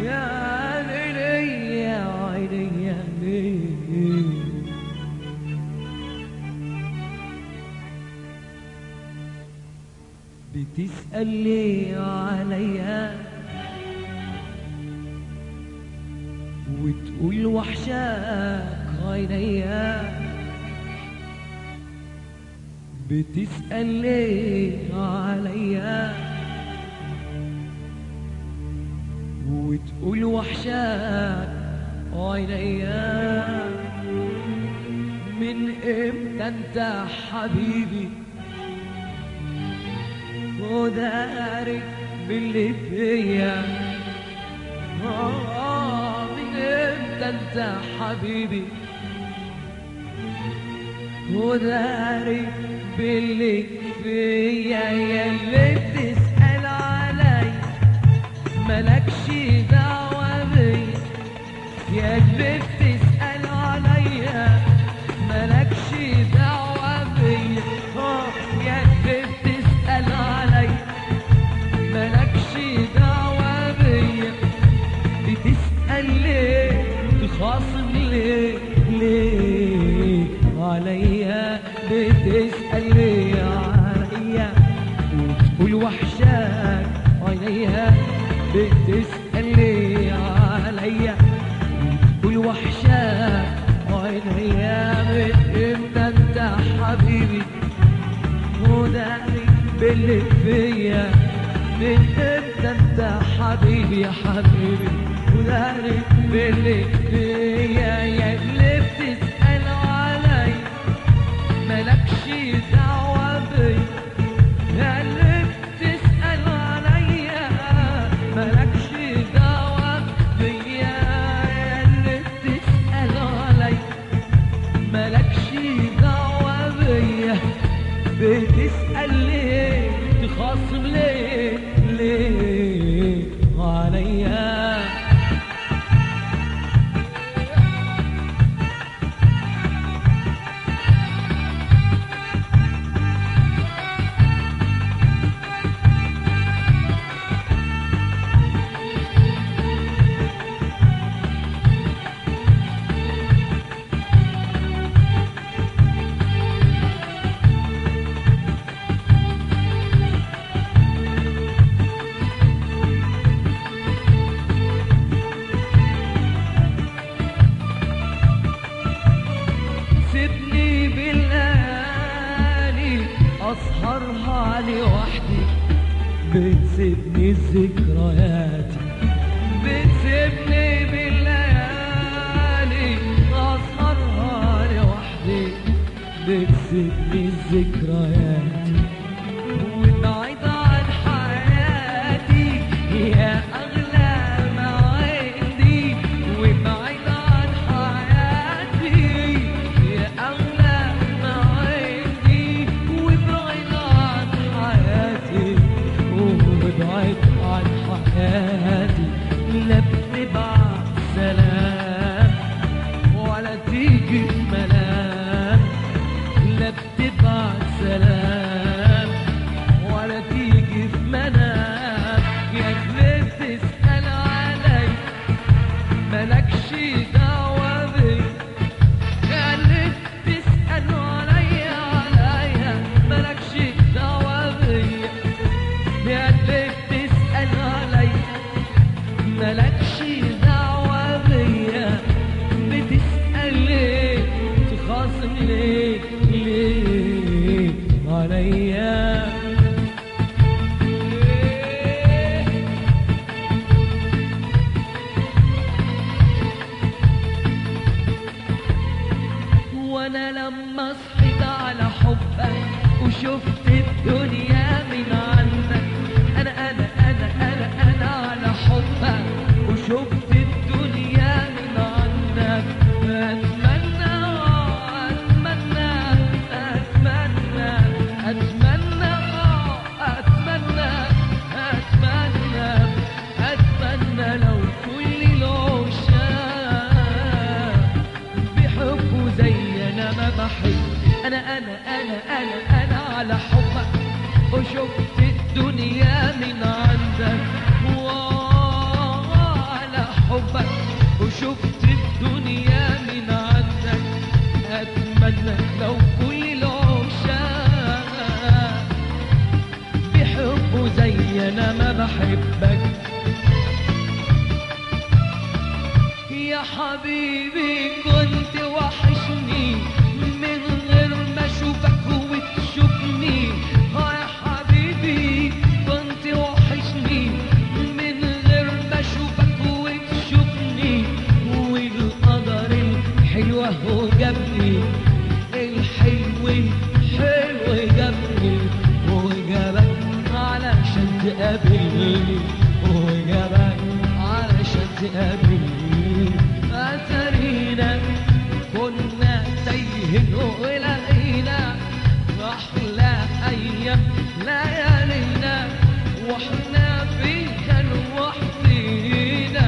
يا ليلي يا عيني يا ليلي بتسأل ليه عليا وتقول وحشاك عينيا بتسأل ليه عليا وتقول وحشاك عينيا من امتى انت حبيبي وداري باللي فيا آه من امتى انت حبيبي وداري باللي فيا يا اللي بتسأل علي ملكش دعوة بيا يا اللي بتسأل عليا ملكش دعوة بيا آه، يا اللي بتسأل عليا ملكش دعوة بيا بتسأل ليه تخاصم ليه ليه عليا بتسأل ليه عليا وتقول وحشاك عينيها بتسأل ليه عليا وتقول وحشاك عينيا من امتى انت حبيبي وداري باللي فيا من امتى انت حبيبي يا حبيبي وداري باللي فيا يا اللي بتسأل علي ملكش دعوة بيا يا اللي بتسأل عليا ملكش دعوة بيا يا اللي بتسأل عليا ملكش دعوة بيا بتسأل ليه تخاصم ليه ليه عليا سيبني بالليالي اسهرها لوحدي بتسيبني ذكرياتي بتسيبني بالليالي اسهرها لوحدي بتسيبني ذكرياتي وبعيد عن حياتي يا أغلى ما عندي وبعيد عن حياتي يا أغلى ما عندي وبعيد عن حياتي وبعيد عن حياتي لا بتبعت سلام ولا تيجي ملام لا بتبعت سلام ولا تيجي في منام يا اللي بتسأل علي ملكش دعوة بيا يا اللي بتسأل عليا عليا ملكش دعوة بيا يا اللي بتسأل عليا ملكش دعوة بيا بتسأل ليه تخاصم ليه ليه عليا ليه وانا لما صحيت على حبك وشفت الدنيا من عنك انا انا انا انا انا على حبك وشفت الدنيا من عنك اتمنى اتمنى اتمنى اتمنى اتمنى اتمنى اتمنى لو كل العشاق بحبه زي انا ما بحب انا انا انا انا انا على حبك وشفت الدنيا من عندك وعلى انا ما بحبك يا حبيبي كنت وحشني من غير ما اشوفك وتشوفني ها يا حبيبي كنت وحشني من غير ما اشوفك وتشوفني والقدر الحلوة هو جابني الحلو الحلو جابني وجابك علشان تقابلني وجابك علشان تقابلني أترينا كنا تايهين ولقينا أحلى أيام ليالينا وإحنا فيها لوحدينا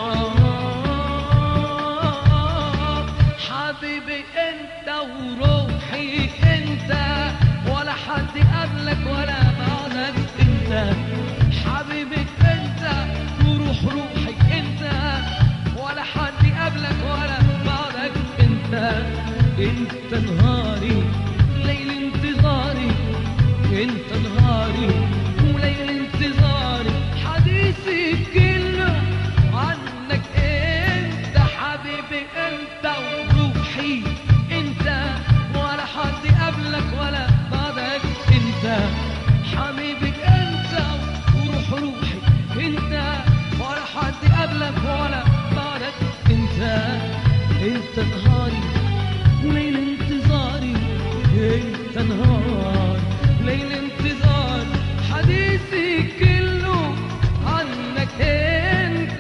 آه حبيبي أنت وروحي أنت ولا حد قبلك ولا بعدك أنت حبيبي أنت وروح روحي أنت ولا حد قبلك ولا بعدك أنت أنت نهاري ليل انتظاري أنت نهاري وليل انتظاري حديثي كله عنك أنت حبيبي أنت وروحي أنت ولا حد قبلك ولا بعدك أنت حبيبي أنت وروح روحي أنت ولا حد قبلك ولا بعدك أنت أنت نهاري وليل انتظاري أنت نهاري